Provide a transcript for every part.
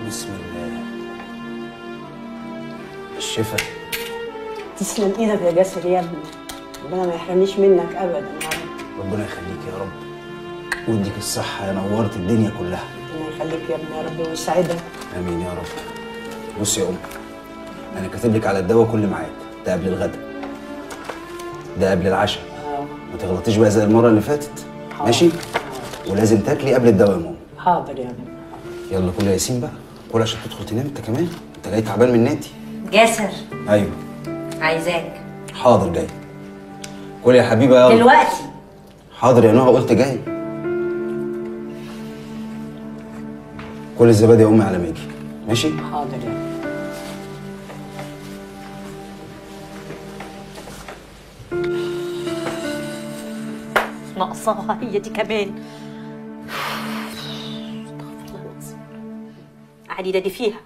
بسم الله الشفا تسلم ايدك يا جاسر يا ابني ربنا ما يحرمنيش منك ابدا يا رب ربنا يخليك يا رب ويديك الصحة يا نورت الدنيا كلها ربنا يخليك يا ابني يا رب ويسعدك آمين يا رب بص يا أم أنا كاتب لك على الدواء كل ميعاد ده قبل الغدا ده قبل العشاء ما تغلطيش بقى زي المرة اللي فاتت ماشي ولازم تاكلي قبل الدواء يا ماما حاضر يا ابني يلا كل يا ياسين بقى كل عشان تدخل تنام انت كمان انت جاي تعبان من نادي جاسر ايوه عايزاك حاضر جاي كل يا حبيبه يلا دلوقتي حاضر يا نهى قلت جاي كل الزبادي يا امي على ما اجي ماشي حاضر يا ابني ناقصاها هي دي كمان استغفر الله العظيم. قاعد ينادي فيها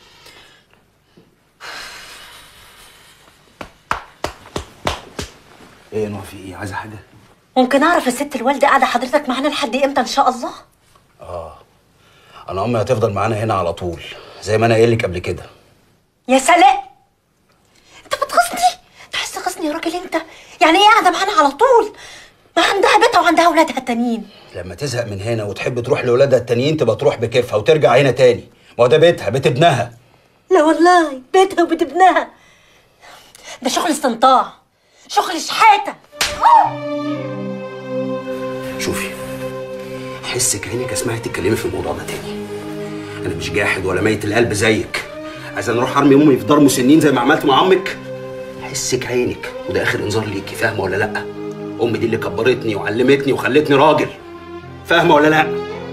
ايه يا نهى في ايه عايزه حاجه ممكن اعرف الست الوالده قاعده حضرتك معانا لحد امتى ان شاء الله انا امي هتفضل معانا هنا على طول زي ما انا قايل لك قبل كده يا سلام انت بتغصني انت عايز تغصني يا راجل انت يعني ايه قاعده معانا على طول ما عندها بيتها وعندها اولادها التانيين لما تزهق من هنا وتحب تروح لاولادها التانيين تبقى تروح بكيفها وترجع هنا تاني ما هو ده بيتها بيت ابنها لا والله بيتها وبيت ابنها ده شغل استنطاع شغل شحاته شوفي حسك عينك اسمعي تتكلمي في الموضوع ده تاني انا مش جاحد ولا ميت القلب زيك عايز انا اروح ارمي امي في دار مسنين زي ما عملت مع عمك حسك عينك وده اخر انذار ليكي فاهمه ولا لا امي دي اللي كبرتني وعلمتني وخلتني راجل فاهمه ولا لا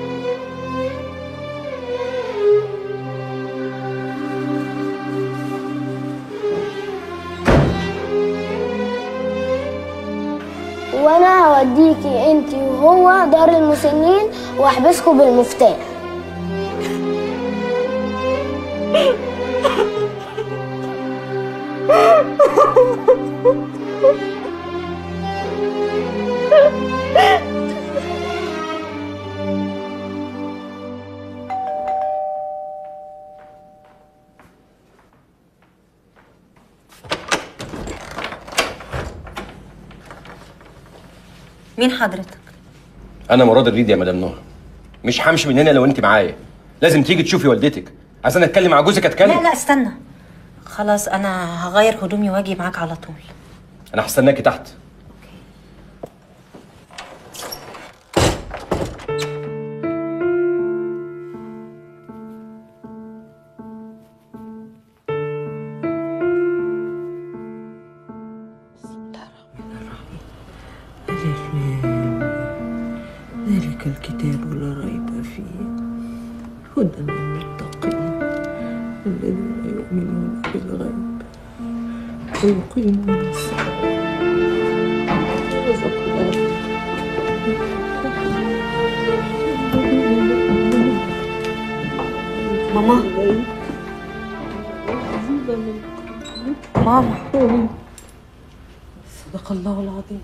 وانا هوديكي انت وهو دار المسنين واحبسكوا بالمفتاح مين حضرتك انا مراد الريد يا مدام نهى مش همشي من هنا لو انت معايا لازم تيجي تشوفي والدتك عايز انا اتكلم مع جوزك اتكلم لا لا استنى خلاص انا هغير هدومي واجي معاك على طول انا هستناكي تحت ذلك الكتاب لا ريب فيه هدى للمتقين الذين يؤمنون بالغيب ويقيمون الصلاة رزقناهم ماما ماما صدق الله العظيم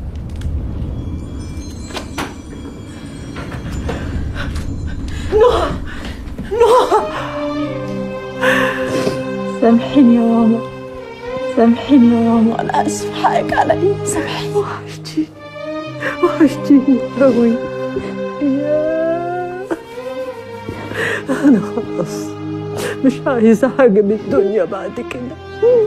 سامحيني يا ماما سامحيني يا ماما انا اسف حقك عليا سامحيني وحشتيني وحشتيني قوي انا خلاص مش عايزه حاجه من الدنيا بعد كده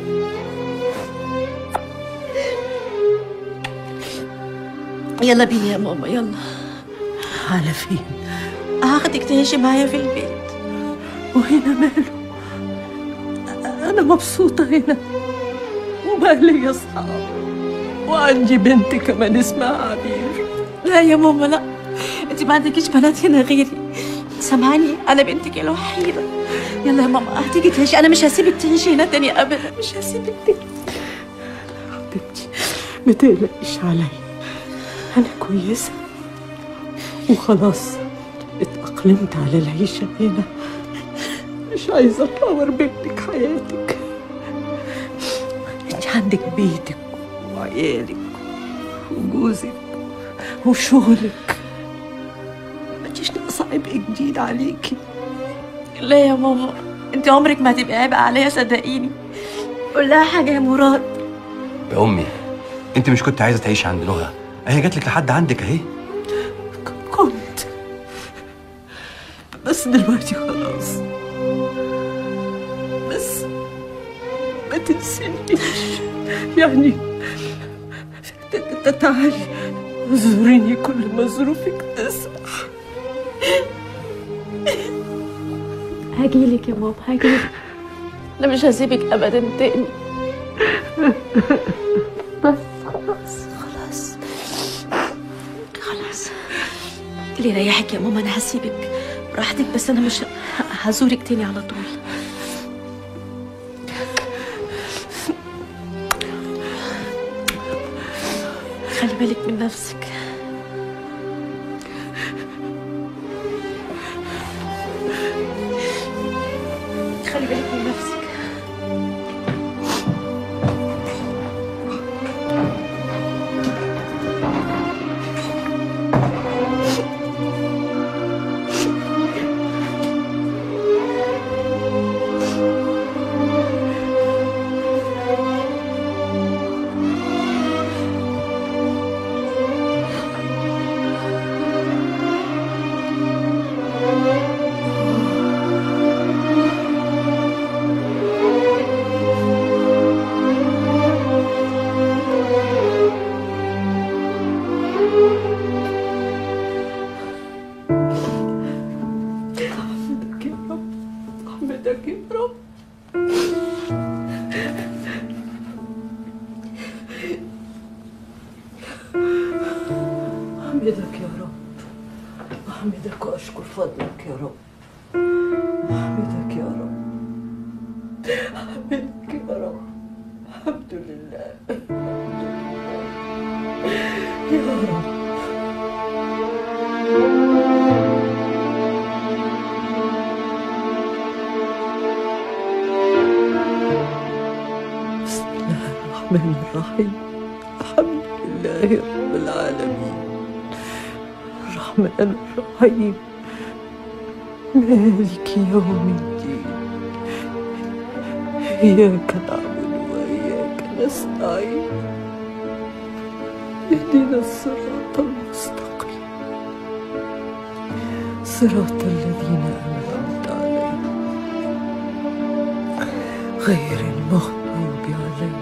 يلا بينا يا ماما يلا على فين هاخدك تعيشي معايا في البيت وهنا ماله انا مبسوطه هنا وبقى لي اصحاب وعندي بنت كمان اسمها عبير لا يا ماما لا انت ما عندكيش بنات هنا غيري سامعاني انا بنتك الوحيده يلا يا ماما هتيجي تعيشي انا مش هسيبك تعيشي هنا تاني ابدا مش هسيبك تاني حبيبتي ما تقلقيش عليا انا كويسه وخلاص اتأقلمت على العيشة هنا مش عايزة أطور منك حياتك انت عندك بيتك وعيالك وجوزك وشغلك ما تجيش ناقصة عبء جديد عليكي لا يا ماما انت عمرك ما هتبقي عبء عليا صدقيني قول لها حاجه يا مراد يا امي انت مش كنت عايزه تعيشي عند نهى اهي جات لك لحد عندك اهي كنت بس دلوقتي خلاص بس ما تنسينيش يعني ت- ت- تعالي زوريني كل ما ظروفك تسمح هجيلك يا ماما هجيلك انا مش هسيبك ابدا تاني بس خلاص خلاص خلاص اللي يريحك يا ماما انا هسيبك براحتك بس انا مش ه- هزورك تاني على طول خلي بالك من نفسك خلي بالك من نفسك احمدك يا رب احمدك يا رب احمدك يا رب احمدك واشكر فضلك يا رب احمدك يا رب احمدك يا رب الحمد لله يا رب بسم الله الرحمن الرحيم الحمد لله رب العالمين الرحمن الرحيم مالك يوم الدين إياك نعبد وإياك نستعين اهدنا الصراط المستقيم صراط الذين أنعمت عليهم غير المغضوب عليهم